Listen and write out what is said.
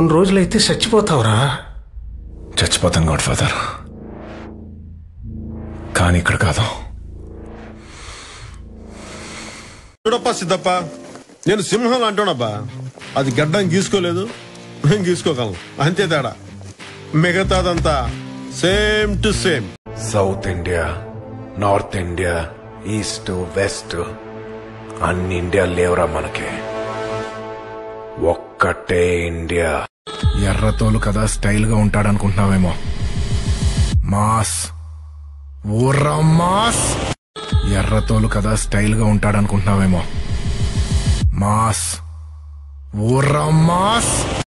రెండు రోజులైతే చచ్చిపోతావురా చచ్చిపోతాం గాడ్ ఫాదర్ కానీ ఇక్కడ కాదు చూడప్ప సిద్ధప్ప నేను సింహం అంటానబ్బా అది గడ్డం గీసుకోలేదు నేను గీసుకోగలను అంతే తేడా మిగతాదంతా same to same south India north India east west అన్ని ఇండియా లేవురా మనకి ఒక్కటే ఇండియా ఎర్రతోలు కదా స్టైల్ గా ఉంటాడనుకుంటున్నావేమో మాస్ ఊర్రా మాస్ ఎర్రతోలు కదా స్టైల్ గా ఉంటాడనుకుంటున్నావేమో మాస్ ఊర్రా మాస్